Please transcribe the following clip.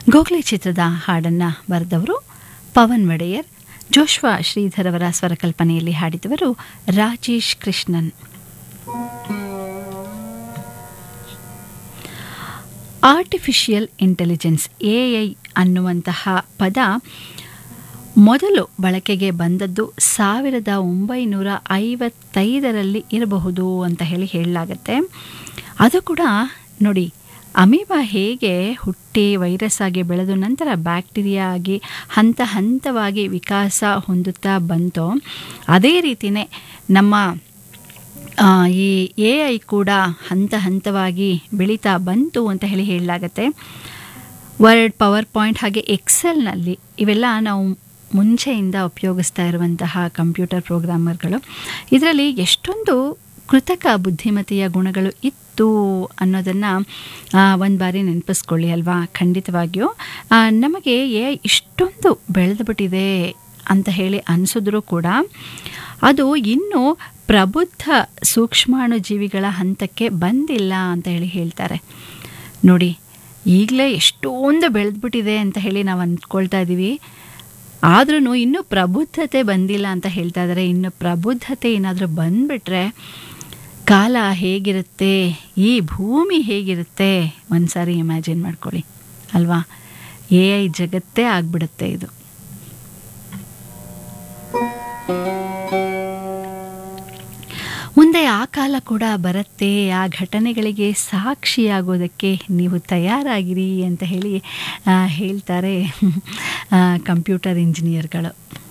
ಗೋಖಲೆ ಚಿತ್ರದ ಹಾಡನ್ನು ಬರೆದವರು ಪವನ್ ಒಡೆಯರ್ ಜೋಶ್ವಾ ಶ್ರೀಧರ್ ಅವರ ಸ್ವರಕಲ್ಪನೆಯಲ್ಲಿ ಹಾಡಿದವರು Rajesh Krishnan artificial intelligence AI ಅನ್ನುವಂತಹ ಪದ ಮೊದಲು ಬಳಕೆಗೆ ಬಂದದ್ದು ಸಾವಿರದ ಒಂಬೈನೂರ ಐವತ್ತೈದರಲ್ಲಿ ಇರಬಹುದು ಅಂತ ಹೇಳಿ ಹೇಳಲಾಗತ್ತೆ ಅದು ಕೂಡ ನೋಡಿ ಅಮೀಬಾ ಹೇಗೆ ಹುಟ್ಟಿ ವೈರಸ್ ಆಗಿ ಬೆಳೆದು ನಂತರ ಬ್ಯಾಕ್ಟೀರಿಯಾ ಆಗಿ ಹಂತ ಹಂತವಾಗಿ ವಿಕಾಸ ಹೊಂದುತ್ತಾ ಬಂತೋ ಅದೇ ರೀತಿಯೇ ನಮ್ಮ ಆ, ಈ ಎ ಐ ಕೂಡ ಹಂತ ಹಂತವಾಗಿ ಬೆಳೀತಾ ಬಂತು ಅಂತ ಹೇಳಿ ಹೇಳಲಾಗತ್ತೆ ವರ್ಡ್ ಪವರ್ ಪಾಯಿಂಟ್ ಹಾಗೆ ಎಕ್ಸೆಲ್ನಲ್ಲಿ ಇವೆಲ್ಲ ನಾವು ಮುಂಚೆಯಿಂದ ಉಪಯೋಗಿಸ್ತಾ ಇರುವಂತಹ ಕಂಪ್ಯೂಟರ್ ಪ್ರೋಗ್ರಾಮರ್ಗಳು ಇದರಲ್ಲಿ ಎಷ್ಟೊಂದು ಕೃತಕ ಬುದ್ಧಿಮತೆಯ ಗುಣಗಳು ಇತ್ತು ಅನ್ನೋದನ್ನು ಒಂದು ಬಾರಿ ನೆನಪಿಸ್ಕೊಳ್ಳಿ ಅಲ್ವಾ ಖಂಡಿತವಾಗಿಯೂ ಆ, ನಮಗೆ ಎ ಐ ಇಷ್ಟೊಂದು ಬೆಳೆದುಬಿಟ್ಟಿದೆ ಅಂತ ಹೇಳಿ ಅನಿಸಿದ್ರೂ ಕೂಡ ಅದು ಇನ್ನೂ ಪ್ರಬುದ್ಧ ಸೂಕ್ಷ್ಮಾಣು ಜೀವಿಗಳ ಹಂತಕ್ಕೆ ಬಂದಿಲ್ಲ ಅಂತ ಹೇಳಿ ಹೇಳ್ತಾರೆ ನೋಡಿ ಈಗಲೇ ಎಷ್ಟೊಂದು ಬೆಳೆದ್ಬಿಟ್ಟಿದೆ ಅಂತ ಹೇಳಿ ನಾವು ಅಂದ್ಕೊಳ್ತಾ ಇದ್ದೀವಿ ಆದ್ರೂ ಇನ್ನೂ ಪ್ರಬುದ್ಧತೆ ಬಂದಿಲ್ಲ ಅಂತ ಹೇಳ್ತಾ ಇದ್ದಾರೆ ಇನ್ನು ಪ್ರಬುದ್ಧತೆ ಏನಾದರೂ ಬಂದ್ಬಿಟ್ರೆ ಕಾಲ ಹೇಗಿರುತ್ತೆ ಈ ಭೂಮಿ ಹೇಗಿರುತ್ತೆ ಒಂದ್ಸಾರಿ ಇಮ್ಯಾಜಿನ್ ಮಾಡ್ಕೊಳ್ಳಿ ಅಲ್ವಾ ಎ ಐ ಜಗತ್ತೇ ಆಗ್ಬಿಡುತ್ತೆ ಇದು ಮುಂದೆ ಆ ಕಾಲ ಕೂಡ ಬರುತ್ತೆ ಆ ಘಟನೆಗಳಿಗೆ ಸಾಕ್ಷಿಯಾಗೋದಕ್ಕೆ ನೀವು ತಯಾರಾಗಿರಿ ಅಂತ ಹೇಳಿ ಆ, ಹೇಳ್ತಾರೆ ಆ, ಕಂಪ್ಯೂಟರ್ ಇಂಜಿನಿಯರ್ಗಳು